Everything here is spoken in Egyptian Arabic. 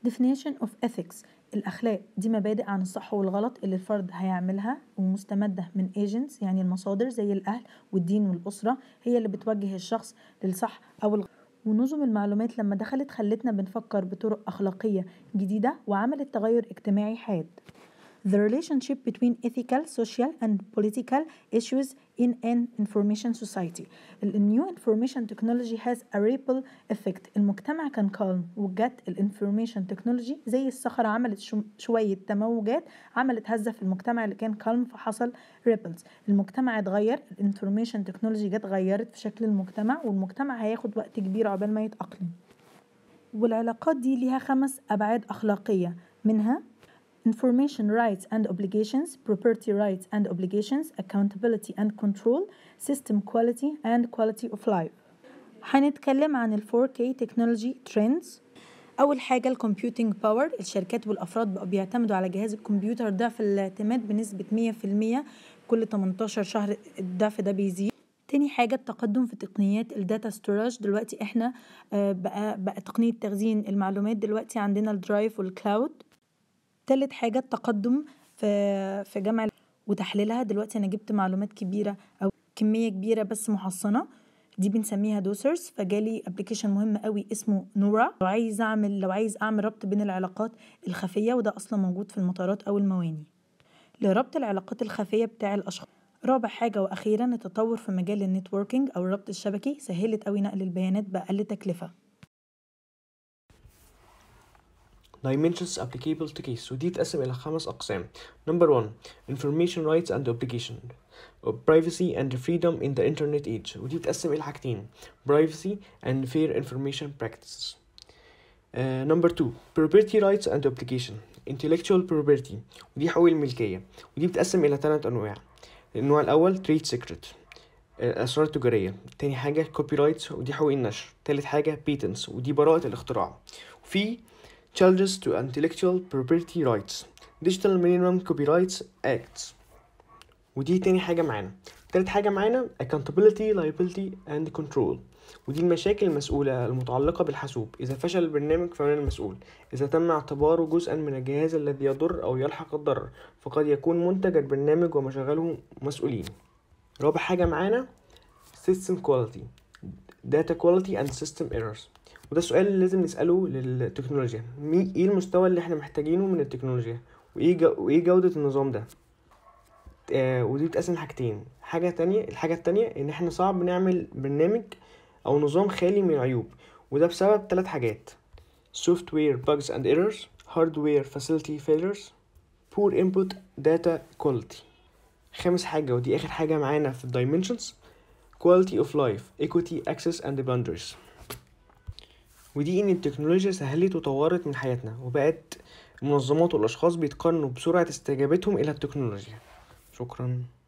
definition of ethics الأخلاق دي مبادئ عن الصح والغلط اللي الفرد هيعملها ومستمدة من agents يعني المصادر زي الأهل والدين والأسرة هي اللي بتوجه الشخص للصح أو الغلط ونظم المعلومات لما دخلت خلتنا بنفكر بطرق أخلاقية جديدة وعملت تغير اجتماعي حاد The relationship between ethical, social and political issues in an information society. ال new information technology has a ripple effect. المجتمع كان calm وجت ال information technology زي الصخرة عملت شو شوية تموجات عملت هزة في المجتمع اللي كان calm فحصل ripples. المجتمع اتغير ال information technology جت غيرت في شكل المجتمع والمجتمع هياخد وقت كبير عقبال ما يتأقلم. والعلاقات دي ليها خمس أبعاد أخلاقية منها information rights and obligations, property rights and obligations, accountability and control, system quality and quality of life. هنتكلم عن ال 4K technology trends أول حاجة الكمبيوتنج باور الشركات والأفراد بقوا بيعتمدوا على جهاز الكمبيوتر ضعف الاعتماد بنسبة 100% كل 18 شهر الضعف ده بيزيد تاني حاجة التقدم في تقنيات الداتا ستوراج دلوقتي احنا بقى بقى تقنية تخزين المعلومات دلوقتي عندنا الدرايف والكلاود تالت حاجة التقدم في في جمع وتحليلها دلوقتي أنا جبت معلومات كبيرة أو كمية كبيرة بس محصنة دي بنسميها دوسرز فجالي ابلكيشن مهم قوي اسمه نورا لو عايز اعمل لو عايز اعمل ربط بين العلاقات الخفيه وده اصلا موجود في المطارات او المواني لربط العلاقات الخفيه بتاع الاشخاص رابع حاجة وأخيرا التطور في مجال النتوركينج أو الربط الشبكي سهلت أوي نقل البيانات بأقل تكلفة dimensions applicable to case ودي تقسم إلى خمس أقسام number one information rights and obligation privacy and freedom in the internet age ودي تقسم إلى حاجتين privacy and fair information practices uh, number two property rights and obligation intellectual property ودي حقوق الملكية ودي بتقسم إلى ثلاث أنواع النوع الأول trade secret الأسرار التجارية تاني حاجة copyrights ودي حقوق النشر تالت حاجة patents ودي براءة الاختراع وفي challenges to intellectual property rights digital minimum copyrights acts ودي تاني حاجة معانا تالت حاجة معانا accountability liability and control ودي المشاكل المسؤولة المتعلقة بالحاسوب إذا فشل البرنامج فمن المسؤول إذا تم اعتباره جزءا من الجهاز الذي يضر أو يلحق الضرر فقد يكون منتج البرنامج ومشغله مسؤولين رابع حاجة معانا system quality data quality and system errors وده السؤال اللي لازم نسأله للتكنولوجيا مي ايه المستوى اللي احنا محتاجينه من التكنولوجيا وايه جو... وايه جودة النظام ده آه ودي بتقسم حاجتين حاجة تانية الحاجة التانية ان احنا صعب نعمل برنامج او نظام خالي من العيوب وده بسبب ثلاث حاجات software bugs and errors hardware facility failures poor input data quality خامس حاجة ودي آخر حاجة معانا في dimensions quality of life equity access and boundaries ودي ان التكنولوجيا سهلت وطورت من حياتنا وبقت المنظمات والاشخاص بيتقارنوا بسرعة استجابتهم الى التكنولوجيا شكرا